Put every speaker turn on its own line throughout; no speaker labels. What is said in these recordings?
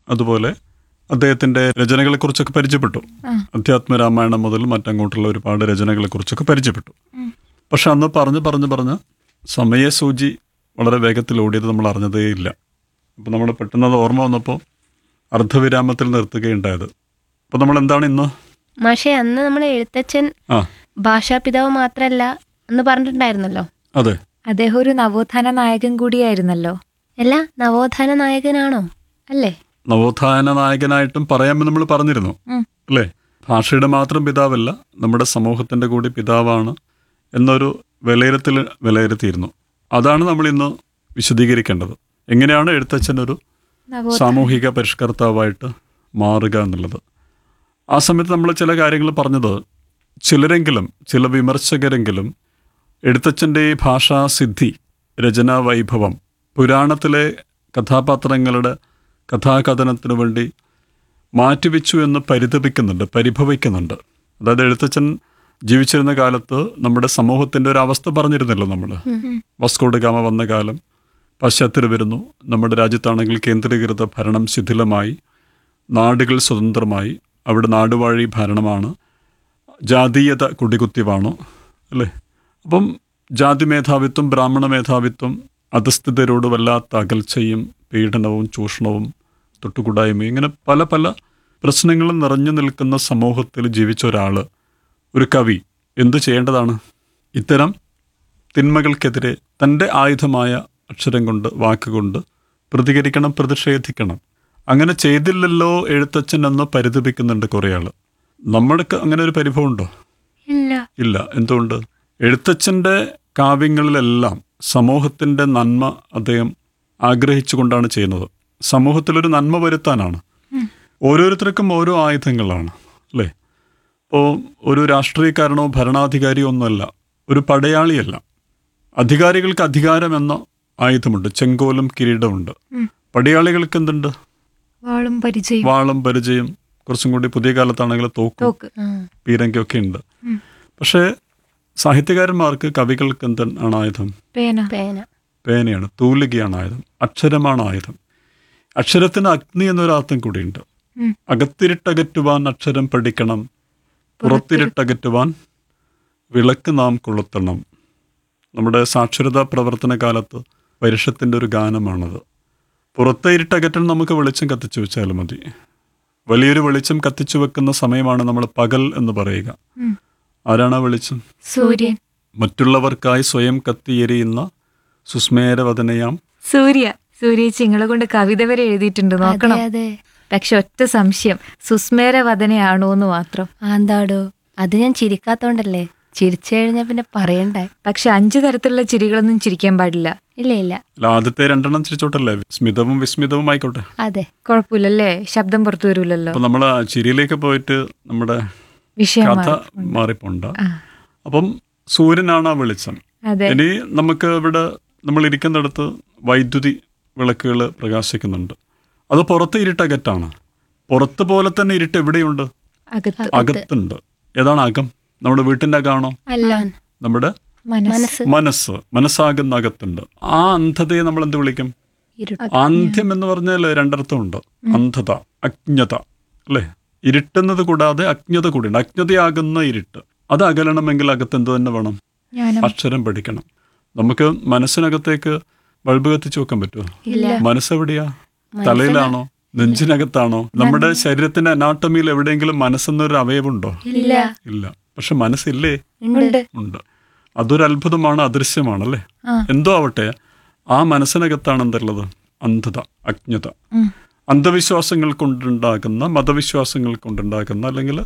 അതുപോലെ അദ്ദേഹത്തിൻ്റെ രചനകളെക്കുറിച്ചൊക്കെ പരിചയപ്പെട്ടു അധ്യാത്മ രാമായണം മുതൽ മറ്റങ്ങോട്ടുള്ള ഒരുപാട് രചനകളെക്കുറിച്ചൊക്കെ പരിചയപ്പെട്ടു പക്ഷെ അന്ന് പറഞ്ഞ് പറഞ്ഞ് പറഞ്ഞ് സമയസൂചി വളരെ വേഗത്തിൽ ഓടിയത് നമ്മൾ അറിഞ്ഞതേയില്ല അപ്പോൾ നമ്മൾ പെട്ടെന്ന് അത് ഓർമ്മ വന്നപ്പോൾ അർദ്ധവിരാമത്തിൽ നിർത്തുകയുണ്ടായത് അപ്പോൾ നമ്മൾ എന്താണ് ഇന്ന്
മാഷെ അന്ന് നമ്മൾ എഴുത്തച്ഛൻ
ആ
ഭാഷാപിതാവ് മാത്രല്ല എന്ന് പറഞ്ഞിട്ടുണ്ടായിരുന്നല്ലോ
അതെ
അദ്ദേഹം ഒരു നവോത്ഥാന നായകൻ കൂടിയായിരുന്നല്ലോ
അല്ല നവോത്ഥാന നായകനാണോ അല്ലേ
നവോത്ഥാന നായകനായിട്ടും പറയാമെന്ന് നമ്മൾ പറഞ്ഞിരുന്നു
ഉം.
അല്ലേ ഭാഷയുടെ മാത്രം പിതാവല്ല നമ്മുടെ സമൂഹത്തിൻ്റെ കൂടി പിതാവാണ് എന്നൊരു വിലയിരുത്തൽ വിലയിരുത്തിയിരുന്നു അതാണ് നമ്മൾ ഇന്ന് വിശദീകരിക്കേണ്ടത് എങ്ങനെയാണ് എഴുത്തച്ഛൻ ഒരു
നവോ
സാമൂഹിക പരിഷ്കർത്താവായിട്ട് മാറുക എന്നുള്ളത് ആ സമയത്ത് നമ്മൾ ചില കാര്യങ്ങൾ പറഞ്ഞത് ചിലരെങ്കിലും ചില വിമർശകരെങ്കിലും എഴുത്തച്ഛൻ്റെ ഈ ഭാഷാസിദ്ധി രചനാ വൈഭവം പുരാണത്തിലെ കഥാപാത്രങ്ങളുടെ കഥാകഥനത്തിനു വേണ്ടി മാറ്റിവെച്ചു എന്ന് പരിതപിക്കുന്നുണ്ട് പരിഭവിക്കുന്നുണ്ട് അതായത് എഴുത്തച്ഛൻ ജീവിച്ചിരുന്ന കാലത്ത് നമ്മുടെ സമൂഹത്തിൻ്റെ ഒരു അവസ്ഥ പറഞ്ഞിരുന്നല്ലോ നമ്മൾ വസ്കോഡ് ഗാമ വന്ന കാലം പാശ്ചാത്യർ വരുന്നു നമ്മുടെ രാജ്യത്താണെങ്കിൽ കേന്ദ്രീകൃത ഭരണം ശിഥിലമായി നാടുകൾ സ്വതന്ത്രമായി അവിടെ നാടുവാഴി ഭരണമാണ് ജാതീയത കുടികുത്തിവാണു അല്ലേ അപ്പം ജാതി മേധാവിത്വം ബ്രാഹ്മണ മേധാവിത്വം അധസ്ഥിതരോട് വല്ലാത്ത അകൽച്ചയും പീഡനവും ചൂഷണവും തൊട്ടുകൂടായ്മയും ഇങ്ങനെ പല പല പ്രശ്നങ്ങളും നിറഞ്ഞു നിൽക്കുന്ന സമൂഹത്തിൽ ജീവിച്ച ഒരാൾ ഒരു കവി എന്തു ചെയ്യേണ്ടതാണ് ഇത്തരം തിന്മകൾക്കെതിരെ തൻ്റെ ആയുധമായ അക്ഷരം കൊണ്ട് വാക്കുകൊണ്ട് പ്രതികരിക്കണം പ്രതിഷേധിക്കണം അങ്ങനെ ചെയ്തില്ലല്ലോ എഴുത്തച്ഛൻ എന്ന് പരിതപിക്കുന്നുണ്ട് കുറേ ആൾ നമ്മൾക്ക് അങ്ങനെ ഒരു പരിഭവം ഉണ്ടോ
ഇല്ല
ഇല്ല എന്തുകൊണ്ട് എഴുത്തച്ഛൻ്റെ കാവ്യങ്ങളിലെല്ലാം സമൂഹത്തിൻ്റെ നന്മ അദ്ദേഹം ആഗ്രഹിച്ചുകൊണ്ടാണ് ചെയ്യുന്നത് സമൂഹത്തിലൊരു നന്മ വരുത്താനാണ് ഓരോരുത്തർക്കും ഓരോ ആയുധങ്ങളാണ് അല്ലേ ഇപ്പോൾ ഒരു രാഷ്ട്രീയക്കാരനോ ഭരണാധികാരിയോ ഒന്നുമല്ല ഒരു പടയാളിയല്ല അധികാരികൾക്ക് അധികാരം എന്ന ആയുധമുണ്ട് ചെങ്കോലും കിരീടമുണ്ട് പടയാളികൾക്ക് എന്തുണ്ട്
വാളും പരിചയം
വാളും പരിചയം കുറച്ചും കൂടി പുതിയ കാലത്താണെങ്കിൽ തോക്കും
തോക്ക്
പീരങ്കിയൊക്കെ ഉണ്ട് പക്ഷേ സാഹിത്യകാരന്മാർക്ക് കവികൾക്ക് എന്താണ് ആയുധം
പേന
പേന
പേനയാണ് തൂലികയാണ് ആയുധം അക്ഷരമാണ് ആയുധം അക്ഷരത്തിന് അഗ്നി എന്നൊരു അർത്ഥം കൂടിയുണ്ട്
ഉം.
അകത്തിരിട്ടകറ്റുവാൻ അക്ഷരം പഠിക്കണം പുറത്തിരിട്ടകറ്റുവാൻ വിളക്ക് നാം കൊളുത്തണം നമ്മുടെ സാക്ഷരതാ പ്രവർത്തന കാലത്ത് പരിഷത്തിൻ്റെ ഒരു ഗാനമാണത് പുറത്തെ ഇരുട്ടകറ്റാൻ നമുക്ക് വെളിച്ചം കത്തിച്ചു വെച്ചാൽ മതി വലിയൊരു വെളിച്ചം കത്തിച്ചു വെക്കുന്ന സമയമാണ് നമ്മൾ പകൽ എന്ന് പറയുക
ഉം.
ആരാണ് ആ വെളിച്ചം
സൂര്യൻ
മറ്റുള്ളവർക്കായി സ്വയം കത്തിയെരിയുന്ന സുസ്മേരവദനയാം
സൂര്യ സൂര്യ ചിങ്ങളെ കൊണ്ട് കവിത വരെ എഴുതിയിട്ടുണ്ട് നോക്കണം
അതെ അതെ
പക്ഷെ ഒറ്റ സംശയം സുസ്മേര വദനയാണോ എന്ന് മാത്രം
ആന്താടോ അത് ഞാൻ ചിരിക്കാത്തോണ്ടല്ലേ ചിരിച്ചു കഴിഞ്ഞാ പിന്നെ പറയണ്ടേ
പക്ഷെ അഞ്ചു തരത്തിലുള്ള ചിരികളൊന്നും ചിരിക്കാൻ പാടില്ല
ഇല്ല ഇല്ല
അല്ല ആദ്യത്തെ രണ്ടെണ്ണം ചിരിച്ചോട്ടല്ലേ സ്മിതവും വിസ്മിതവും ആയിക്കോട്ടെ
അതെ
കുഴപ്പമില്ലല്ലേ ശബ്ദം പുറത്തു വരൂലല്ലോ
അപ്പൊ നമ്മൾ ചിരിയിലേക്ക് പോയിട്ട് നമ്മുടെ
വിഷയം
കഥ
മാറി.
മാറിപ്പോണ്ട
ആ,
അപ്പം സൂര്യനാണ് ആ വെളിച്ചം
അതെ
ഇനി നമുക്ക് ഇവിടെ നമ്മൾ ഇരിക്കുന്നിടത്ത് വൈദ്യുതി വിളക്കുകൾ പ്രകാശിക്കുന്നുണ്ട് അത് പുറത്ത് ഇരുട്ടകറ്റാണ് പുറത്ത് പോലെ തന്നെ ഇരുട്ട് എവിടെയുണ്ട്
അകത്ത്
അകത്തുണ്ട് ഏതാണ് അകം നമ്മുടെ വീട്ടിൻ്റെ അകമാണോ
അല്ല
നമ്മുടെ
മനസ്സ്
മനസ്സ്
മനസ്സ് മനസ്സാകുന്ന അകത്തുണ്ട് ആ അന്ധതയെ നമ്മൾ എന്ത് വിളിക്കും
ഇരുട്ട്
ആന്ധ്യം എന്ന് പറഞ്ഞാൽ രണ്ടർത്ഥമുണ്ട് അന്ധത അജ്ഞത അല്ലേ ഇരുട്ടുന്നത് കൂടാതെ അജ്ഞത കൂടിയുണ്ട് അജ്ഞതയാകുന്ന ഇരുട്ട് അത് അകലണമെങ്കിൽ അകത്ത് എന്ത് തന്നെ വേണം
ജ്ഞാനം
അക്ഷരം പഠിക്കണം നമുക്ക് മനസ്സിനകത്തേക്ക് ബൾബ് കത്തിച്ചു വെക്കാൻ പറ്റുമോ
ഇല്ല
മനസ്സെവിടെയാ തലയിലാണോ നെഞ്ചിനകത്താണോ നമ്മുടെ ശരീരത്തിന്റെ അനാട്ടമിയിൽ എവിടെയെങ്കിലും മനസ്സെന്നൊരു അവയവുണ്ടോ
ഇല്ല
ഇല്ല പക്ഷെ മനസ്സില്ലേ
ഉണ്ട്
ഉണ്ട് അതൊരു അത്ഭുതമാണ് അദൃശ്യമാണല്ലേ
ആ.
എന്തോ ആവട്ടെ ആ മനസ്സിനകത്താണ് എന്തുള്ളത് അന്ധത അജ്ഞത
ഉം.
അന്ധവിശ്വാസങ്ങൾ കൊണ്ടുണ്ടാകുന്ന മതവിശ്വാസങ്ങൾ കൊണ്ടുണ്ടാകുന്ന അല്ലെങ്കിൽ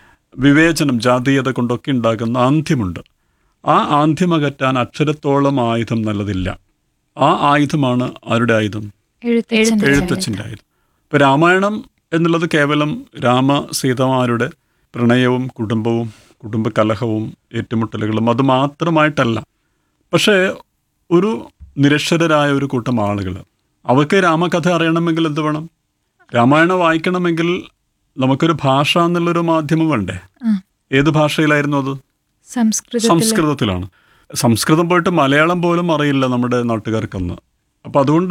വിവേചനം ജാതീയത കൊണ്ടൊക്കെ ഉണ്ടാകുന്ന ആന്ധ്യമുണ്ട് ആ ആന്ധ്യം അകറ്റാൻ അക്ഷരത്തോളം ആയുധം നല്ലതില്ല ആ ആയുധമാണ് ആരുടെ ആയുധം
എഴുത്തച്ഛൻ
എഴുത്തച്ഛൻ്റെ ആയുധം ഇപ്പൊ രാമായണം എന്നുള്ളത് കേവലം രാമ സീതമാരുടെ പ്രണയവും കുടുംബവും കുടുംബ കലഹവും ഏറ്റുമുട്ടലുകളും അത് മാത്രമായിട്ടല്ല പക്ഷേ ഒരു നിരക്ഷരരായ ഒരു കൂട്ടം ആളുകൾ അവർക്ക് രാമകഥ അറിയണമെങ്കിൽ എന്ത് വേണം രാമായണം വായിക്കണമെങ്കിൽ നമുക്കൊരു ഭാഷ എന്നുള്ളൊരു മാധ്യമം വേണ്ടേ
ആ.
ഏത് ഭാഷയിലായിരുന്നു അത്
സംസ്കൃതത്തിൽ
സംസ്കൃതത്തിലാണ് സംസ്കൃതം പോയിട്ട് മലയാളം പോലും അറിയില്ല നമ്മുടെ നാട്ടുകാർക്കൊന്ന് അപ്പം അതുകൊണ്ട്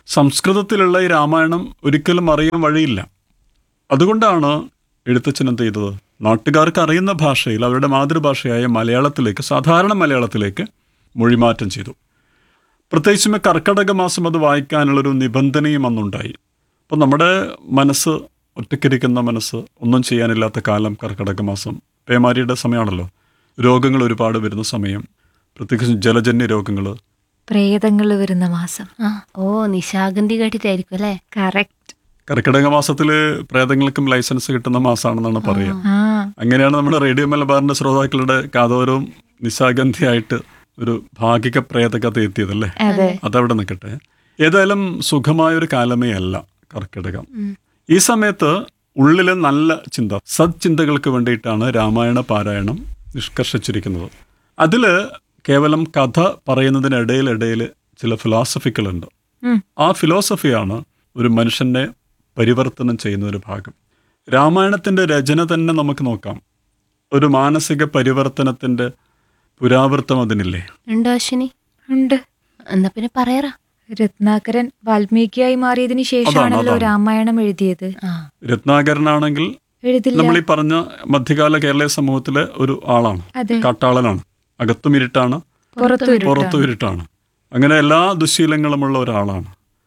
സംസ്കൃതത്തിലുള്ള ഈ രാമായണം ഒരിക്കലും അറിയാൻ വഴിയില്ല അതുകൊണ്ടാണ് എഴുത്തച്ഛൻ എന്ത് ചെയ്തത് നാട്ടുകാർക്ക് അറിയുന്ന ഭാഷയിൽ അവരുടെ മാതൃഭാഷയായ മലയാളത്തിലേക്ക് സാധാരണ മലയാളത്തിലേക്ക് മൊഴിമാറ്റം ചെയ്തു പ്രത്യേകിച്ചും ഈ കർക്കടക മാസം അത് വായിക്കാനുള്ളൊരു നിബന്ധനയും അന്നുണ്ടായി അപ്പോൾ നമ്മുടെ മനസ്സ് ഒറ്റയ്ക്കിരിക്കുന്ന മനസ്സ് ഒന്നും ചെയ്യാനില്ലാത്ത കാലം കർക്കടക മാസം പേമാരിയുടെ സമയമാണല്ലോ രോഗങ്ങൾ ഒരുപാട് വരുന്ന സമയം പ്രത്യേകിച്ചും ജലജന്യ രോഗങ്ങൾ
പ്രേതങ്ങൾ വരുന്ന മാസം
ആ ഓ നിശാഗന്ധി കേട്ടിട്ടായിരിക്കും അല്ലേ
കറക്റ്റ്
കർക്കിടക മാസത്തിൽ പ്രേതങ്ങൾക്കും ലൈസൻസ് കിട്ടുന്ന മാസമാണെന്നാണ് പറയുക
ആ
അങ്ങനെയാണ് നമ്മുടെ റേഡിയോ മലബാറിന്റെ ശ്രോതാക്കളുടെ കാതോരവും നിശാഗന്ധിയായിട്ട് ഒരു ഭാഗിക പ്രേതകഥ എത്തിയതല്ലേ
അതെ
അതവിടെ നിൽക്കട്ടെ ഏതായാലും സുഖമായ ഒരു കാലമേ അല്ല കർക്കിടകം ഈ സമയത്ത് ഉള്ളിൽ നല്ല ചിന്ത സദ്ചിന്തകൾക്ക് വേണ്ടിയിട്ടാണ് രാമായണ പാരായണം നിഷ്കർഷിച്ചിരിക്കുന്നത് അതിൽ കേവലം കഥ പറയുന്നതിനിടയിലിടയിൽ ചില ഫിലോസഫികളുണ്ട്
ഉം.
ആ ഫിലോസഫിയാണ് ഒരു മനുഷ്യനെ പരിവർത്തനം ചെയ്യുന്ന ഒരു ഭാഗം രാമായണത്തിന്റെ രചന തന്നെ നമുക്ക് നോക്കാം ഒരു മാനസിക പരിവർത്തനത്തിന്റെ പുരാവൃത്തം അതിനില്ലേ
ഉണ്ടോ അശ്വിനി
ഉണ്ട്
എന്നാ പിന്നെ പറയറ
രത്നാകരൻ വാൽമീകിയായി മാറിയതിനു ശേഷമാണല്ലോ
അതാണ്.
രാമായണം എഴുതിയത്
ആ
രത്നാകരനാണെങ്കിൽ
എഴുതില്ല
നമ്മൾ ഈ പറഞ്ഞ മധ്യകാല കേരളീയ സമൂഹത്തിലെ ഒരു ആളാണ്
അതെ
കാട്ടാളനാണ് അകത്തും ഇരുട്ടാണ്
പുറത്തു വരും
പുറത്തും ഇരുട്ടാണ് അങ്ങനെ എല്ലാ ദുശീലങ്ങളുമുള്ള ഒരാളാണ്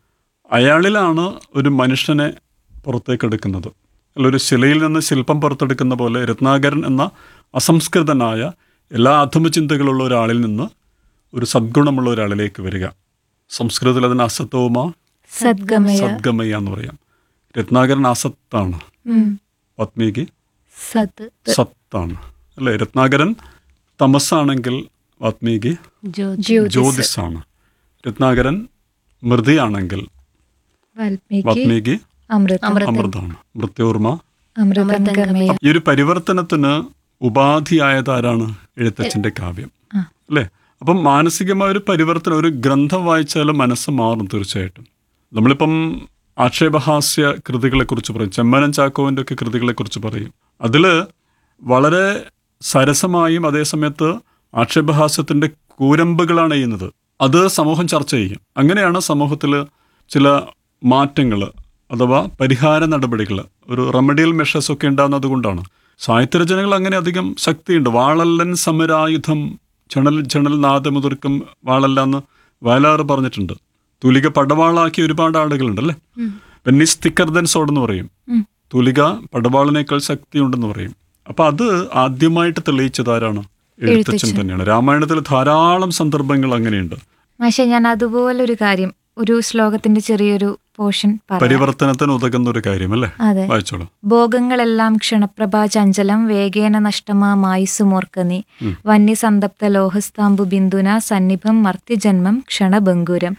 അയാളിലാണ് ഒരു മനുഷ്യനെ പുറത്തേക്ക് എടുക്കുന്നത് അല്ല ഒരു ശിലയിൽ നിന്ന് ശില്പം പുറത്തെടുക്കുന്ന പോലെ രത്നാകരൻ എന്ന അസംസ്കൃതനായ എല്ലാ അധമചിന്തകളുള്ള ഒരാളിൽ നിന്ന് ഒരു സദ്ഗുണമുള്ള ഒരാളിലേക്ക് വരിക സംസ്കൃതത്തിൽ അതിന് അസത്വമ
സദ്ഗമയ
സദ്ഗമയ എന്ന് പറയാം രത്നാകരൻ അസത്താണ്
ഉം.
വാത്മീകി
സത്
സത്താണ് അല്ലേ രത്നാകരൻ തമസാണെങ്കിൽ വാത്മീകി
ജ്യോതി
ജ്യോതിസ്
ജ്യോതിസാണ് രത്നാകരൻ മൃതിയാണെങ്കിൽ
വാൽമീകി
വാത്മീകി
അമൃതം
അമൃതം
അമൃതാണ് മൃത്യോർമ
അമൃതം ഗമയ
ഈ ഒരു പരിവർത്തനത്തിന് ഉപാധിയായത് ആരാണ് എഴുത്തച്ഛന്റെ കാവ്യം
ആ.
അല്ലേ അപ്പം മാനസികമായ ഒരു പരിവർത്തനം ഒരു ഗ്രന്ഥം വായിച്ചാലും മനസ്സ് മാറും തീർച്ചയായിട്ടും നമ്മളിപ്പം ആക്ഷേപഹാസ്യ കൃതികളെക്കുറിച്ച് പറയും ചെമ്മനം ചാക്കോവിൻ്റെ ഒക്കെ കൃതികളെക്കുറിച്ച് പറയും അതിൽ വളരെ സരസമായും അതേസമയത്ത് ആക്ഷേപഹാസ്യത്തിൻ്റെ കൂരമ്പുകളാണ് ചെയ്യുന്നത് അത് സമൂഹം ചർച്ച ചെയ്യും അങ്ങനെയാണ് സമൂഹത്തിൽ ചില മാറ്റങ്ങൾ അഥവാ പരിഹാര നടപടികൾ ഒരു റെമഡിയൽ മെഷേഴ്സ് ഒക്കെ ഉണ്ടാകുന്നത് കൊണ്ടാണ് സാഹിത്യരചനകൾ അങ്ങനെ അധികം ശക്തിയുണ്ട് വാളല്ലൻ സമരായുധം ചണൽ ചണൽ നാദമുതിർക്കും വാളല്ല എന്ന് വയലാറ് പറഞ്ഞിട്ടുണ്ട് തുലിക പടവാളാക്കിയ ഒരുപാട് ആളുകളുണ്ടല്ലേ പെന്നിസ് തിക്കർ ദൻ സോഡ് എന്ന് പറയും
ഉം.
തുലിക പടവാളിനേക്കാൾ ശക്തിയുണ്ടെന്ന് പറയും അപ്പൊ അത് ആദ്യമായിട്ട് തെളിയിച്ചത് ആരാണ് എഴുത്തച്ഛൻ തന്നെയാണ് രാമായണത്തിൽ ധാരാളം സന്ദർഭങ്ങൾ അങ്ങനെയുണ്ട്
പക്ഷെ ഞാൻ അതുപോലെ ഒരു കാര്യം ഒരു ശ്ലോകത്തിന്റെ ചെറിയൊരു പോർഷൻ പറയാം
പരിവർത്തനത്തിന് ഉതകുന്ന ഒരു കാര്യം അല്ലേ
അതെ
വായിച്ചോളൂ
ഭോഗങ്ങളെല്ലാം ക്ഷണപ്രഭാ ചഞ്ചലം വേഗേന നഷ്ടമാ മായുസുമോർക്കനി വന്യസന്തപ്ത ലോഹസ്താംബു ബിന്ദുന സന്നിഭം മർത്യജന്മം ക്ഷണഭംഗുരം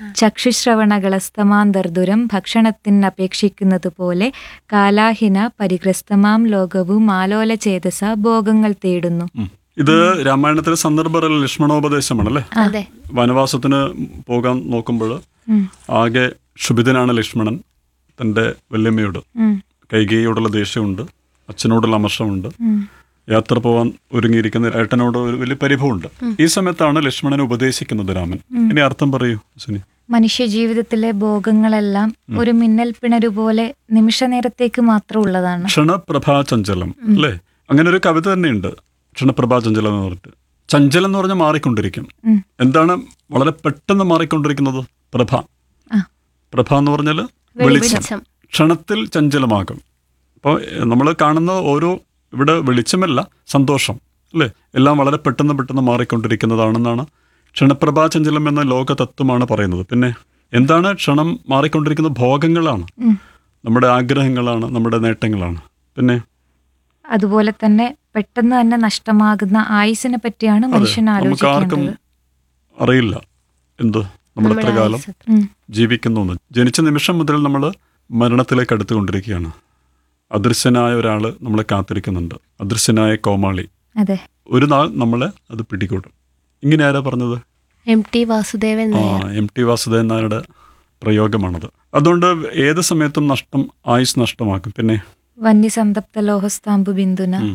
ചക്ഷുശ്രവണകളസ്തമാന്തർദുരം ഭക്ഷണത്തിനപേക്ഷിക്കുന്നത് പോലെ കാലാഹിന പരിഗ്രസ്തമാം ലോകവും ആലോല ചേതസ ഭോഗങ്ങൾ തേടുന്നു
ഉം. ഇത് രാമായണത്തിലെ സന്ദർഭ ലക്ഷ്മണോപദേശമാണല്ലേ
അതെ
വനവാസത്തിന് പോകാൻ നോക്കുമ്പോൾ
ഉം,
ആകെ ക്ഷുഭിതനാണ് ലക്ഷ്മണൻ തൻ്റെ വല്യമ്മയോട്
ഉം,
കൈകേയോടുള്ള ദേഷ്യമുണ്ട് അച്ഛനോടുള്ള അമർഷമുണ്ട്
ഉം.
യാത്ര പോവാൻ ഒരുങ്ങിയിരിക്കുന്ന ഏട്ടനോട് ഒരു വലിയ പരിഭവമുണ്ട് ഈ സമയത്താണ് ലക്ഷ്മണനെ ഉപദേശിക്കുന്നത് രാമൻ ഇനി അർത്ഥം പറയൂ സുനി
മനുഷ്യ ജീവിതത്തിലെ ഭോഗങ്ങളെല്ലാം ഒരു മിന്നൽ പിണരു പോലെ നിമിഷ നേരത്തേക്ക് മാത്രം ഉള്ളതാണ്
ക്ഷണപ്രഭാചഞ്ചലം അല്ലേ അങ്ങനെ ഒരു കവിത തന്നെയുണ്ട് ക്ഷണപ്രഭാചഞ്ചലം എന്ന് പറഞ്ഞിട്ട് ചഞ്ചലം എന്ന് പറഞ്ഞാൽ മാറിക്കൊണ്ടിരിക്കും
ഉം.
എന്താണ് വളരെ പെട്ടെന്ന് മാറിക്കൊണ്ടിരിക്കുന്നത് പ്രഭ
ആ.
പ്രഭ എന്ന് പറഞ്ഞാൽ വെളിച്ചം
വെളിച്ചം
ക്ഷണത്തിൽ ചഞ്ചലമാകും അപ്പോൾ നമ്മൾ കാണുന്ന ഓരോ ഇവിടെ വെളിച്ചമല്ല സന്തോഷം അല്ലേ എല്ലാം വളരെ പെട്ടെന്ന് പെട്ടെന്ന് മാറിക്കൊണ്ടിരിക്കുന്നതാണെന്നാണ് ക്ഷണപ്രഭാചഞ്ചലം എന്ന ലോക തത്വമാണ് പറയുന്നത് പിന്നെ എന്താണ് ക്ഷണം മാറിക്കൊണ്ടിരിക്കുന്ന ഭോഗങ്ങളാണ്
ഉം.
നമ്മുടെ ആഗ്രഹങ്ങളാണ് നമ്മുടെ നേട്ടങ്ങളാണ് പിന്നെ
അതുപോലെ തന്നെ പെട്ടെന്ന് തന്നെ നഷ്ടമാകുന്ന ആയുസിനെ പറ്റിയാണ് മനുഷ്യൻ
നമുക്ക് ആർക്കും
ആലോചിക്കേണ്ടത്
അറിയില്ല എന്ത് നമ്മൾ എത്ര
നമ്മുടെ
കാലം
ആയുസ്സ്.
ഉം,
ജീവിക്കുന്നു എന്ന് ജനിച്ച നിമിഷം മുതൽ നമ്മൾ മരണത്തിലേക്ക് അടുത്തുകൊണ്ടിരിക്കുകയാണ് അദൃശ്യനായ ഒരാൾ നമ്മളെ കാത്തിരിക്കുന്നുണ്ട് അദൃശ്യനായ കോമാളി
അതെ
ഒരു നാൾ നമ്മളെ അത് പിടികൂടും ഇങ്ങനെ ആരാ പറഞ്ഞത്
എം ടി വാസുദേവൻ
ആ
നായർ
എം ടി വാസുദേവൻ നായരുടെ പ്രയോഗമാണത് അതുകൊണ്ട് ഏത് സമയത്തും നഷ്ടം ആയുസ് നഷ്ടമാക്കും പിന്നെ
വന്യസന്തപ്ത ലോഹസ്താംബു ബിന്ദുന
ഉം.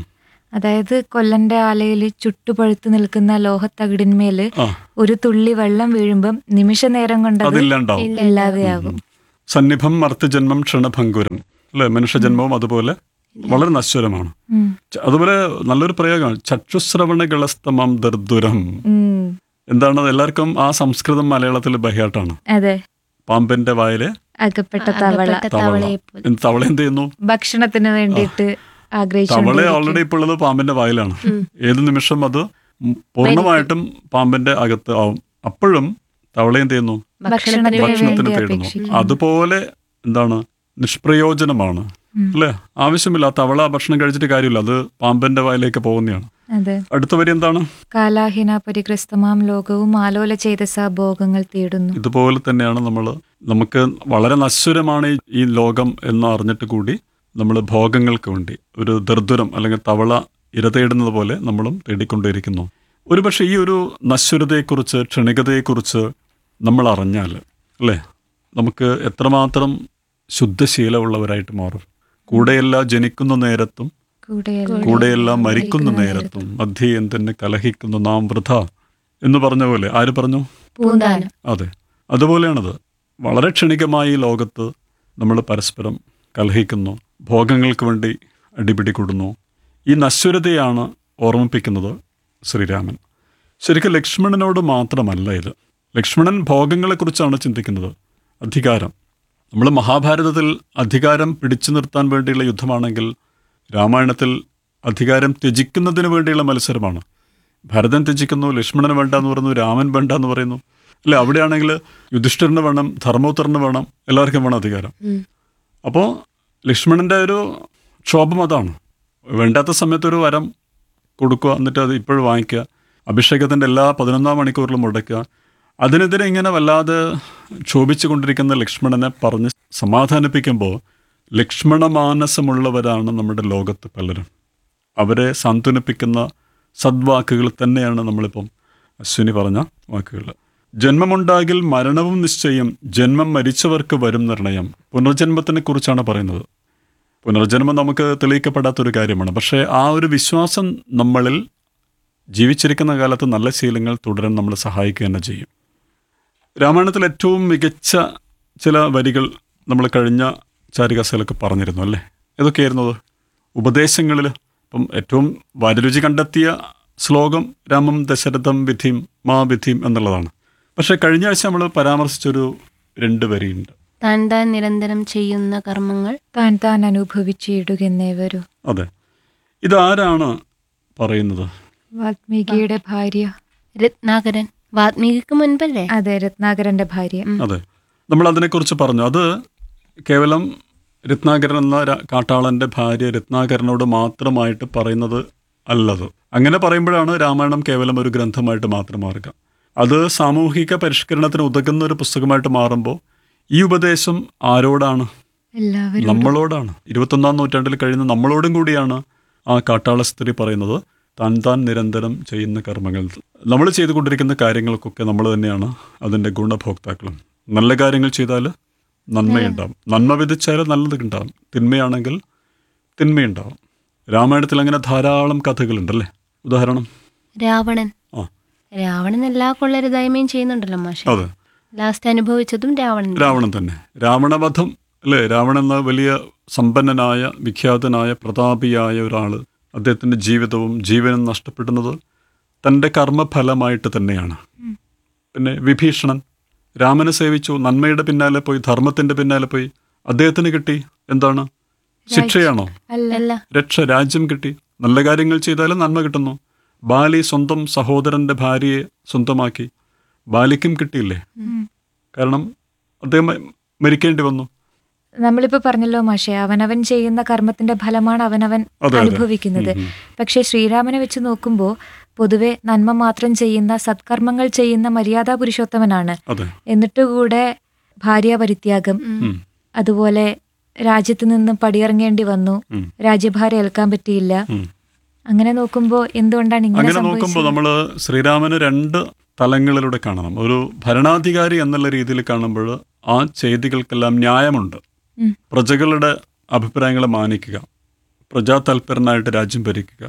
അതായത് കൊല്ലന്റെ ആലയിൽ ചുട്ടുപഴുത്തു നിൽക്കുന്ന ലോഹത്തകിടിന്മേല്
ആ
ഒരു തുള്ളി വെള്ളം വീഴുമ്പം നിമിഷ നേരം കൊണ്ട് അത്
അതില്ലാണ്ടാവും
ഇല്ലാതെയാകും
സന്നിഭം മർത്യജന്മം ക്ഷണഭങ്കുരം അല്ലെ മനുഷ്യജന്മവും അതുപോലെ വളരെ നശ്വരമാണ്
ഉം.
ച- അതുപോലെ നല്ലൊരു പ്രയോഗമാണ് ചക്ഷുശ്രവണ ഗളസ്തമം ദർദുരം
ഉം.
എന്താണ് എല്ലാവർക്കും ആ സംസ്കൃതം മലയാളത്തിൽ ബഹിയാട്ടാണ്
അതെ
പാമ്പിന്റെ വായില്
അകപ്പെട്ട തവള
അകപ്പെട്ട തവളയെ പോലെ
എന്ത് തവള എന്ത് ചെയ്യുന്നു
ഭക്ഷണത്തിന് വേണ്ടിയിട്ട് ആഗ്രഹിച്ചു
തവള ഓൾറെഡി ഇപ്പോൾ ഉള്ളത് പാമ്പിന്റെ വായിലാണ് ഏത് നിമിഷം അത് ഉം പൂർണ്ണമായിട്ടും പാമ്പിന്റെ അകത്ത് ആവും അപ്പോഴും തവള എന്ത് ചെയ്യുന്നു
ഭക്ഷണത്തിന്
ഭക്ഷണത്തിന്
വേണ്ടി
തേടുന്നു
അപേക്ഷിക്കുന്നു
അതുപോലെ എന്താണ് നിഷ്പ്രയോജനമാണ് അല്ലേ ആവശ്യമില്ല ആ തവള ഭക്ഷണം കഴിച്ചിട്ട് കാര്യമില്ല അത് പാമ്പിന്റെ വായിലേക്ക് പോകുന്നതാണ്
അതെ
അടുത്ത വരി എന്താണ്
കാലാഹിന പരിഗ്രസ്തമാം ലോകവും ആലോല ചെയ്ത ഭോഗങ്ങൾ തേടുന്നു
ഇതുപോലെ തന്നെയാണ് നമ്മൾ നമുക്ക് വളരെ നശ്വരമാണ് ഈ- ഈ ലോകം എന്ന് അറിഞ്ഞിട്ട് കൂടി നമ്മൾ ഭോഗങ്ങൾക്ക് വേണ്ടി ഒരു ദർദുരം അല്ലെങ്കിൽ തവള ഇര തേടുന്നത് പോലെ നമ്മളും തേടിക്കൊണ്ടിരിക്കുന്നു ഒരുപക്ഷെ ഈ ഒരു നശ്വരതയെക്കുറിച്ച് ക്ഷണികതയെക്കുറിച്ച് നമ്മൾ അറിഞ്ഞാൽ അല്ലേ നമുക്ക് എത്രമാത്രം ശുദ്ധശീലമുള്ളവരായിട്ട് മാറും കൂടെയല്ല ജനിക്കുന്ന നേരത്തും
കൂടെയല്ല
കൂടെയെല്ലാം മരിക്കുന്ന നേരത്തും മധ്യേ എന്തെന്നെ കലഹിക്കുന്നു നാം വൃഥ എന്ന് പറഞ്ഞ പോലെ ആര് പറഞ്ഞു
പൂന്താനം
അതെ അതുപോലെയാണത് വളരെ ക്ഷണികമായി ഈ ലോകത്ത് നമ്മൾ പരസ്പരം കലഹിക്കുന്നു ഭോഗങ്ങൾക്ക് വേണ്ടി അടിപിടി കൂടുന്നു ഈ നശ്വരതയാണ് ഓർമ്മിപ്പിക്കുന്നത് ശ്രീരാമൻ ശരിക്കും ലക്ഷ്മണനോട് മാത്രമല്ല ഇത് ലക്ഷ്മണൻ ഭോഗങ്ങളെക്കുറിച്ചാണ് ചിന്തിക്കുന്നത് അധികാരം നമ്മൾ മഹാഭാരതത്തിൽ അധികാരം പിടിച്ചു നിർത്താൻ വേണ്ടിയുള്ള യുദ്ധമാണെങ്കിൽ രാമായണത്തിൽ അധികാരം ത്യജിക്കുന്നതിന് വേണ്ടിയുള്ള മത്സരമാണ് ഭരതൻ ത്യജിക്കുന്നു ലക്ഷ്മണന് വേണ്ട എന്ന് പറയുന്നു രാമൻ വേണ്ട എന്ന് പറയുന്നു അല്ലെ അവിടെയാണെങ്കിൽ യുധിഷ്ഠിരന് വേണം ധർമ്മോത്തരന് വേണം എല്ലാവർക്കും വേണം അധികാരം അപ്പോൾ ലക്ഷ്മണന്റെ ഒരു ക്ഷോഭം അതാണ് വേണ്ടാത്ത സമയത്ത് ഒരു വരം കൊടുക്കുക എന്നിട്ട് അത് ഇപ്പോഴും വാങ്ങിക്കുക അഭിഷേകത്തിൻ്റെ എല്ലാ പതിനൊന്നാം മണിക്കൂറിലും മുടക്കുക അതിനെതിരെ ഇങ്ങനെ വല്ലാതെ ക്ഷോഭിച്ചു കൊണ്ടിരിക്കുന്ന ലക്ഷ്മണനെ പറഞ്ഞ് സമാധാനിപ്പിക്കുമ്പോൾ ലക്ഷ്മണ മാനസമുള്ളവരാണ് നമ്മുടെ ലോകത്ത് പലരും അവരെ സാന്ത്വനിപ്പിക്കുന്ന സദ്വാക്കുകൾ തന്നെയാണ് നമ്മളിപ്പം അശ്വിനി പറഞ്ഞ വാക്കുകൾ ജന്മമുണ്ടാകിൽ മരണവും നിശ്ചയം ജന്മം മരിച്ചവർക്ക് വരും നിർണയം പുനർജന്മത്തിനെ കുറിച്ചാണ് പറയുന്നത് പുനർജന്മം നമുക്ക് തെളിയിക്കപ്പെടാത്തൊരു കാര്യമാണ് പക്ഷേ ആ ഒരു വിശ്വാസം നമ്മളിൽ ജീവിച്ചിരിക്കുന്ന കാലത്ത് നല്ല ശീലങ്ങൾ തുടരാൻ നമ്മളെ സഹായിക്കുക തന്നെ ചെയ്യും രാമായണത്തിൽ ഏറ്റവും മികച്ച ചില വരികൾ നമ്മൾ കഴിഞ്ഞ ചാരികാസയിലൊക്കെ പറഞ്ഞിരുന്നു അല്ലേ ഏതൊക്കെയായിരുന്നത് ഉപദേശങ്ങളിൽ ഇപ്പം ഏറ്റവും വാരരുചി കണ്ടെത്തിയ ശ്ലോകം രാമം ദശരഥം വിധിം മാ വിധിം എന്നുള്ളതാണ് പക്ഷേ കഴിഞ്ഞ ആഴ്ച നമ്മൾ പരാമർശിച്ചൊരു രണ്ട് വരിയുണ്ട്
താൻ താൻ നിരന്തരം ചെയ്യുന്ന കർമ്മങ്ങൾ
താൻ താൻ അനുഭവിച്ചിടുകെന്നേവരു
അതെ ഇതാരാണ് പറയുന്നത്
വാൽമീകിയുടെ ഭാര്യ
രത്നാകരൻ വാത്മീകിക്ക് മുൻപല്ലേ
അതെ രത്നാകരന്റെ ഭാര്യ
അതെ നമ്മൾ അതിനെക്കുറിച്ച് പറഞ്ഞു അത് കേവലം രത്നാകരൻ എന്ന ര- കാട്ടാളന്റെ ഭാര്യ രത്നാകരനോട് മാത്രമായിട്ട് പറയുന്നത് അല്ലത് അങ്ങനെ പറയുമ്പോഴാണ് രാമായണം കേവലം ഒരു ഗ്രന്ഥമായിട്ട് മാത്രം മാറുക അത് സാമൂഹിക പരിഷ്കരണത്തിന് ഉതകുന്ന ഒരു പുസ്തകമായിട്ട് മാറുമ്പോൾ ഈ ഉപദേശം ആരോടാണ്
എല്ലാവരും
നമ്മളോടാണ് ഇരുപത്തൊന്നാം നൂറ്റാണ്ടിൽ കഴിയുന്ന നമ്മളോടും കൂടിയാണ് ആ കാട്ടാള സ്ത്രീ പറയുന്നത് താൻ താൻ നിരന്തരം ചെയ്യുന്ന കർമ്മങ്ങൾ നമ്മൾ ചെയ്തുകൊണ്ടിരിക്കുന്ന കാര്യങ്ങൾക്കൊക്കെ നമ്മൾ തന്നെയാണ് അതിൻ്റെ ഗുണഭോക്താക്കളും നല്ല കാര്യങ്ങൾ ചെയ്താൽ നന്മയുണ്ടാവും നന്മ വിധിച്ചാൽ നല്ലത് ഉണ്ടാവും തിന്മയാണെങ്കിൽ തിന്മയുണ്ടാവും രാമായണത്തിൽ അങ്ങനെ ധാരാളം കഥകളുണ്ടല്ലേ ഉദാഹരണം
രാവണൻ
ആ
രാവണൻ എല്ലാ കൊള്ളരുതായ്മയും ചെയ്യുന്നുണ്ടല്ലോ മാഷെ
അതെ
ലാസ്റ്റ് അനുഭവിച്ചതും രാവണൻ
രാവണൻ തന്നെ രാവണവധം അല്ലേ രാവണൻ എന്ന വലിയ സമ്പന്നനായ വിഖ്യാതനായ പ്രതാപിയായ ഒരാൾ അദ്ദേഹത്തിൻ്റെ ജീവിതവും ജീവനും നഷ്ടപ്പെടുന്നത് തൻ്റെ കർമ്മഫലമായിട്ട് തന്നെയാണ് പിന്നെ വിഭീഷണൻ രാമനെ സേവിച്ചു നന്മയുടെ പിന്നാലെ പോയി ധർമ്മത്തിൻ്റെ പിന്നാലെ പോയി അദ്ദേഹത്തിന് കിട്ടി എന്താണ് ശിക്ഷയാണോ
അല്ല
അല്ല
രക്ഷ രാജ്യം കിട്ടി നല്ല കാര്യങ്ങൾ ചെയ്താലും നന്മ കിട്ടുന്നു ബാലി സ്വന്തം സഹോദരന്റെ ഭാര്യയെ സ്വന്തമാക്കി ബാലിക്കും കിട്ടിയില്ലേ കാരണം അദ്ദേഹം മ- മരിക്കേണ്ടി വന്നു
നമ്മളിപ്പോ പറഞ്ഞല്ലോ മാഷെ അവനവൻ ചെയ്യുന്ന കർമ്മത്തിന്റെ ഫലമാണ് അവനവൻ
അതെ.
അനുഭവിക്കുന്നത്
ഉം, ഉം.
പക്ഷെ ശ്രീരാമനെ വെച്ച് നോക്കുമ്പോൾ പൊതുവെ നന്മ മാത്രം ചെയ്യുന്ന സത്കർമ്മങ്ങൾ ചെയ്യുന്ന മര്യാദാ പുരുഷോത്തമനാണ്
അതെ
എന്നിട്ട് കൂടെ ഭാര്യ പരിത്യാഗം
ഉം,
അതുപോലെ രാജ്യത്ത് നിന്നും പടിയിറങ്ങേണ്ടി വന്നു
ഉം,
രാജ്യഭാരം ഏൽക്കാൻ പറ്റിയില്ല
ഉം.
അങ്ങനെ നോക്കുമ്പോൾ എന്തുകൊണ്ടാണ് ഇങ്ങനെ
അങ്ങനെ നോക്കുമ്പോൾ
സംഭവിച്ചത്
നമ്മൾ ശ്രീരാമന് രണ്ട് തലങ്ങളിലൂടെ കാണണം ഒരു ഭരണാധികാരി എന്നുള്ള രീതിയിൽ കാണുമ്പോൾ ആ ചെയ്തികൾക്കെല്ലാം ന്യായമുണ്ട്
ഉം.
പ്രജകളുടെ അഭിപ്രായങ്ങളെ മാനിക്കുക പ്രജാതൽപരനായിട്ട് രാജ്യം ഭരിക്കുക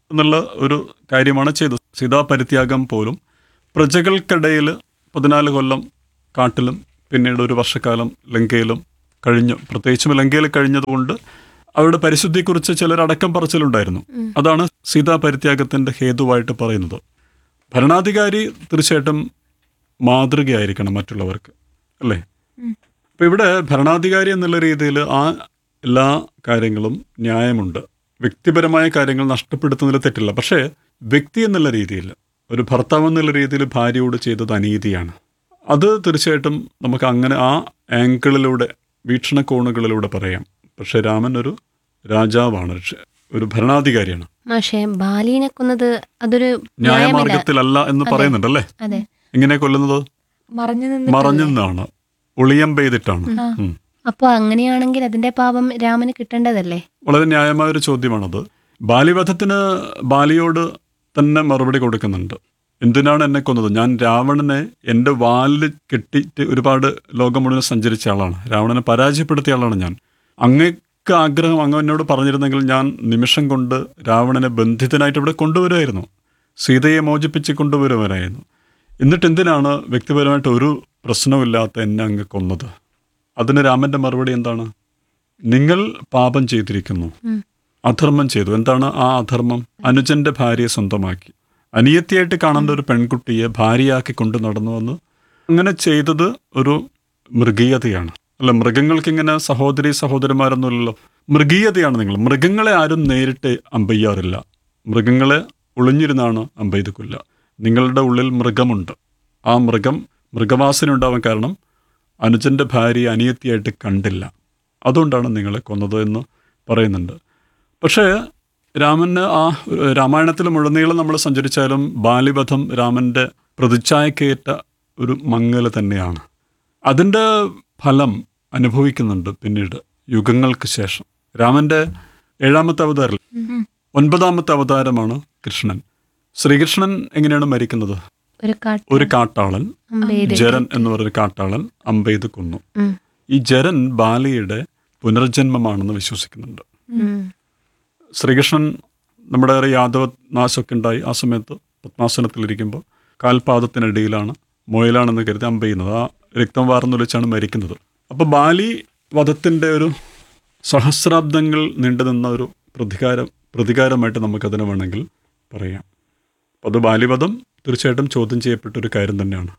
എന്നുള്ള ഒരു കാര്യമാണ് ചെയ്തത് സീതാപരിത്യാഗം പോലും പ്രജകൾക്കിടയിൽ പതിനാല് കൊല്ലം കാട്ടിലും പിന്നീട് ഒരു വർഷക്കാലം ലങ്കയിലും കഴിഞ്ഞു പ്രത്യേകിച്ചും ലങ്കയിൽ കഴിഞ്ഞതുകൊണ്ട് അവരുടെ പരിശുദ്ധിയെക്കുറിച്ച് ചിലർ അടക്കം പറച്ചിലുണ്ടായിരുന്നു അതാണ് സീതാ പരിത്യാഗത്തിന്റെ ഹേതുവായിട്ട് പറയുന്നത് ഭരണാധികാരി തീർച്ചയായിട്ടും മാതൃകയായിരിക്കണം മറ്റുള്ളവർക്ക് അല്ലേ അപ്പൊ ഇവിടെ ഭരണാധികാരി എന്നുള്ള രീതിയിൽ ആ എല്ലാ കാര്യങ്ങളും ന്യായമുണ്ട് വ്യക്തിപരമായ കാര്യങ്ങൾ നഷ്ടപ്പെടുത്തുന്നതിൽ തെറ്റില്ല പക്ഷേ വ്യക്തി എന്നുള്ള രീതിയിൽ ഒരു ഭർത്താവ് എന്നുള്ള രീതിയിൽ ഭാര്യയോട് ചെയ്തത് അനീതിയാണ് അത് തീർച്ചയായിട്ടും നമുക്ക് അങ്ങനെ ആ ആംഗിളിലൂടെ വീക്ഷണകോണുകളിലൂടെ പറയാം പക്ഷേ രാമൻ ഒരു രാജാവാണ് ഒരു- ഒരു ഭരണാധികാരിയാണ്
പക്ഷേ ബാലിനെ കൊന്നത് അതൊരു ന്യായമല്ല
ന്യായമാർഗത്തിലല്ല എന്ന് പറയുന്നുണ്ടല്ലേ
അതെ
എങ്ങനെ കൊല്ലുന്നത്
മറഞ്ഞു നിന്ന്
മറഞ്ഞു നിന്നാണ് ഒളിയം പെയ്തിട്ടാണ് ഉം.
അപ്പൊ അങ്ങനെയാണെങ്കിൽ അതിന്റെ പാപം രാമന് കിട്ടേണ്ടതല്ലേ
വളരെ ന്യായമായ ഒരു ചോദ്യമാണത് ബാലിവധത്തിന് ബാലിയോട് തന്നെ മറുപടി കൊടുക്കുന്നുണ്ട് എന്തിനാണ് എന്നെ കൊന്നത് ഞാൻ രാവണനെ എൻ്റെ വാലിൽ കെട്ടിയിട്ട് ഒരുപാട് ലോകം മുഴുവൻ സഞ്ചരിച്ച ആളാണ് രാവണനെ പരാജയപ്പെടുത്തിയ ആളാണ് ഞാൻ അങ്ങക്ക് ആഗ്രഹം അങ്ങ് എന്നോട് പറഞ്ഞിരുന്നെങ്കിൽ ഞാൻ നിമിഷം കൊണ്ട് രാവണനെ ബന്ധിതനായിട്ട് ഇവിടെ കൊണ്ടുവരുമായിരുന്നു സീതയെ മോചിപ്പിച്ച് കൊണ്ടുവരുവാനായിരുന്നു എന്നിട്ട് എന്തിനാണ് വ്യക്തിപരമായിട്ട് ഒരു പ്രശ്നമില്ലാത്ത എന്നെ അങ്ങ് കൊന്നത് അതിന് രാമന്റെ മറുപടി എന്താണ് നിങ്ങൾ പാപം ചെയ്തിരിക്കുന്നു അധർമ്മം ചെയ്തു എന്താണ് ആ അധർമ്മം അനുജന്റെ ഭാര്യയെ സ്വന്തമാക്കി അനിയത്തിയായിട്ട് കാണേണ്ട ഒരു പെൺകുട്ടിയെ ഭാര്യയാക്കി കൊണ്ടു നടന്നുവെന്ന് അങ്ങനെ ചെയ്തത് ഒരു മൃഗീയതയാണ് അല്ല മൃഗങ്ങൾക്ക് ഇങ്ങനെ സഹോദരി സഹോദരന്മാരൊന്നുമില്ലല്ലോ മൃഗീയതയാണ് നിങ്ങൾ മൃഗങ്ങളെ ആരും നേരിട്ട് അമ്പയ്യാറില്ല മൃഗങ്ങളെ ഒളിഞ്ഞിരുന്നാണ് അമ്പെയ്ത് കൊല്ലുക നിങ്ങളുടെ ഉള്ളിൽ മൃഗമുണ്ട് ആ മൃഗം മൃഗവാസന ഉണ്ടാവാൻ കാരണം അനുജന്റെ ഭാര്യയെ അനിയത്തിയായിട്ട് കണ്ടില്ല അതുകൊണ്ടാണ് നിങ്ങളെ കൊന്നത് എന്ന് പറയുന്നുണ്ട് പക്ഷേ രാമന് ആ രാമായണത്തിൽ മുഴുനീളം നമ്മൾ സഞ്ചരിച്ചാലും ബാലിവധം രാമൻ്റെ പ്രതിച്ഛായക്കേറ്റ ഒരു മങ്ങല് തന്നെയാണ് അതിൻ്റെ ഫലം അനുഭവിക്കുന്നുണ്ട് പിന്നീട് യുഗങ്ങൾക്ക് ശേഷം രാമൻ്റെ ഏഴാമത്തെ അവതാരം ഒൻപതാമത്തെ അവതാരമാണ് കൃഷ്ണൻ ശ്രീകൃഷ്ണൻ എങ്ങനെയാണ് മരിക്കുന്നത്
ഒരു കാട്ട്
ഒരു കാട്ടാളൻ
അമ്പെയ്ത്
ജരൻ എന്ന് പറയുന്ന കാട്ടാളൻ അമ്പെയ്ത് കൊന്നു
ഉം.
ഈ ജരൻ ബാലിയുടെ പുനർജന്മമാണെന്ന് വിശ്വസിക്കുന്നുണ്ട്
ഉം.
ശ്രീകൃഷ്ണൻ നമ്മുടെ ഒരു യാദവ നാശമൊക്കെ ഉണ്ടായി ആ സമയത്ത് പത്മാസനത്തിലിരിക്കുമ്പോൾ കാൽപാദത്തിനിടയിലാണ് മുയലാണെന്ന് കരുതി അമ്പെയ്യുന്നത് ആ രക്തം വാർന്നൊലിച്ചാണ് മരിക്കുന്നത് അപ്പോൾ ബാലി വധത്തിൻ്റെ ഒരു സഹസ്രാബ്ദങ്ങൾ നീണ്ടുനിന്ന ഒരു പ്രതികാരം പ്രതികാരമായിട്ട് നമുക്കതിനെ വേണമെങ്കിൽ പറയാം അപ്പോൾ അത് ബാലിവധം തീർച്ചയായിട്ടും ചോദ്യം ചെയ്യപ്പെട്ട ഒരു കാര്യം തന്നെയാണ്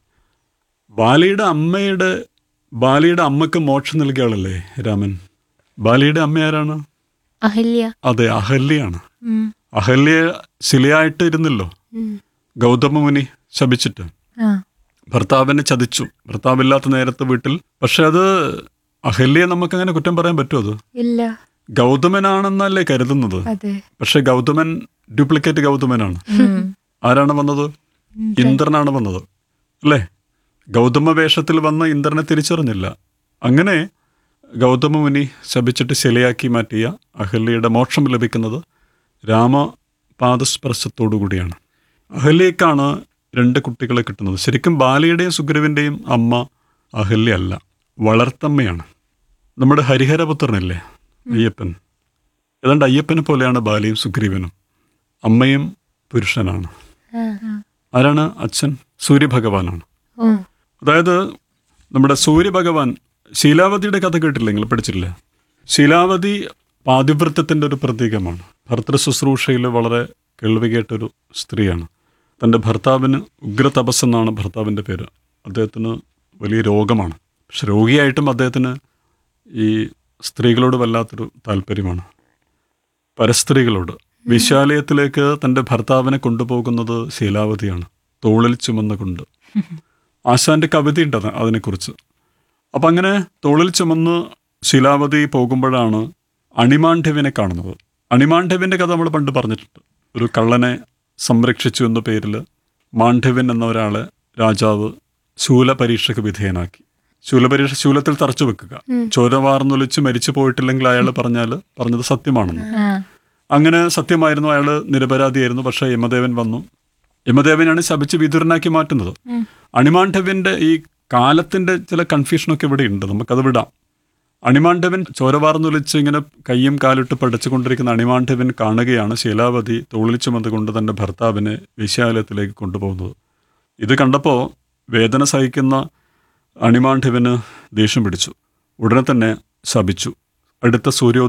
ബാലിയുടെ അമ്മയുടെ ബാലിയുടെ അമ്മക്ക് മോക്ഷം നൽകിയ ആളല്ലേ രാമൻ ബാലിയുടെ അമ്മ ആരാണ്
അഹല്യ
അതെ അഹല്യാണ്
ഉം.
അഹല്യ ശിലയായിട്ട് ഇരുന്നല്ലോ
ഉം.
ഗൗതമ മുനി ശപിച്ചിട്ട്
ആ
ഭർത്താവിനെ ചതിച്ചു ഭർത്താവില്ലാത്ത നേരത്തെ വീട്ടിൽ പക്ഷെ അത് അഹല്യയെ നമുക്കങ്ങനെ കുറ്റം പറയാൻ പറ്റുമോ അത്
ഇല്ല
ഗൗതമനാണെന്നല്ലേ കരുതുന്നത്
അതെ
പക്ഷെ ഗൗതമൻ ഡ്യൂപ്ലിക്കേറ്റ് ഗൗതമനാണ്
ഉം.
ആരാണ് വന്നത് ഇന്ദ്രനാണ് വന്നത് അല്ലേ ഗൗതമ വേഷത്തിൽ വന്ന് ഇന്ദ്രനെ തിരിച്ചറിഞ്ഞില്ല അങ്ങനെ ഗൗതമ മുനി ശപിച്ചിട്ട് ശിലയാക്കി മാറ്റിയ അഹല്യയുടെ മോക്ഷം ലഭിക്കുന്നത് രാമപാദസ്പർശത്തോടു കൂടിയാണ് അഹല്യക്കാണ് രണ്ട് കുട്ടികളെ കിട്ടുന്നത് ശരിക്കും ബാലിയുടെയും സുഗ്രീവിൻ്റെയും അമ്മ അഹല്യ അല്ല വളർത്തമ്മയാണ് നമ്മുടെ ഹരിഹരപുത്രനല്ലേ അയ്യപ്പൻ ഏതാണ്ട് അയ്യപ്പനെ പോലെയാണ് ബാലിയും സുഗ്രീവനും അമ്മയും പുരുഷനാണ്
ആ.
ആരാണ് അച്ഛൻ സൂര്യഭഗവാനാണ്
ഓ
അതായത് നമ്മുടെ സൂര്യഭഗവാൻ ശീലാവതിയുടെ കഥ കേട്ടില്ല നിങ്ങൾ പഠിച്ചില്ല ശീലാവതി പാതിവൃത്യത്തിൻ്റെ ഒരു പ്രതീകമാണ് ഭർത്തൃ ശുശ്രൂഷയിൽ വളരെ കേൾവി കേട്ടൊരു സ്ത്രീയാണ് തൻ്റെ ഭർത്താവിന് ഉഗ്ര തപസ് എന്നാണ് ഭർത്താവിൻ്റെ പേര് അദ്ദേഹത്തിന് വലിയ രോഗമാണ് പക്ഷെ രോഗിയായിട്ടും അദ്ദേഹത്തിന് ഈ സ്ത്രീകളോട് വല്ലാത്തൊരു താല്പര്യമാണ് പരസ്ത്രീകളോട് വിശാലയത്തിലേക്ക് തൻ്റെ ഭർത്താവിനെ കൊണ്ടുപോകുന്നത് ശീലാവതിയാണ് തോളിൽ ചുമന്ന കൊണ്ട് ആശാന്റെ കവിതയുണ്ട് അത് അതിനെക്കുറിച്ച് അപ്പം അങ്ങനെ തോളിൽ ചുമന്ന് ശിലാവതി പോകുമ്പോഴാണ് അണിമാണ്ഡ്യവിനെ കാണുന്നത് അണിമാണ്ഡ്യവിൻ്റെ കഥ നമ്മൾ പണ്ട് പറഞ്ഞിട്ടുണ്ട് ഒരു കള്ളനെ സംരക്ഷിച്ചു എന്ന പേരിൽ മാണ്ഡവ്യൻ എന്ന ഒരാളെ രാജാവ് ശൂലപരീക്ഷയ്ക്ക് വിധേയനാക്കി ശൂലപരീക്ഷ ശൂലത്തിൽ തറച്ചു വെക്കുക ചോര വാർന്നൊലിച്ച് മരിച്ചു പോയിട്ടില്ലെങ്കിൽ അയാൾ പറഞ്ഞാൽ പറഞ്ഞത് സത്യമാണെന്ന്
ആ
അങ്ങനെ സത്യമായിരുന്നു അയാൾ നിരപരാധിയായിരുന്നു പക്ഷേ യമദേവൻ വന്നു യമദേവനാണ് ശപിച്ച് വിതുരനാക്കി മാറ്റുന്നത് അണിമാണ്ഡവ്യന്റെ ഈ കാലത്തിന്റെ ചില കൺഫ്യൂഷനൊക്കെ ഇവിടെ ഉണ്ട് നമുക്കത് വിടാം അണിമാണ്ഡവൻ ചോരവാർന്നൊലിച്ച് ഇങ്ങനെ കയ്യും കാലിട്ട് പടച്ചുകൊണ്ടിരിക്കുന്ന അണിമാണ്ഡവൻ കാണുകയാണ് ശീലാവതി തോളിൽ ചുമന്നുകൊണ്ട് തൻ്റെ ഭർത്താവിനെ വിശാലയത്തിലേക്ക് കൊണ്ടുപോകുന്നത് ഇത് കണ്ടപ്പോൾ വേദന സഹിക്കുന്ന അണിമാണ്ഡവന് ദേഷ്യം പിടിച്ചു ഉടനെ തന്നെ ശപിച്ചു അടുത്ത സൂര്യോദയം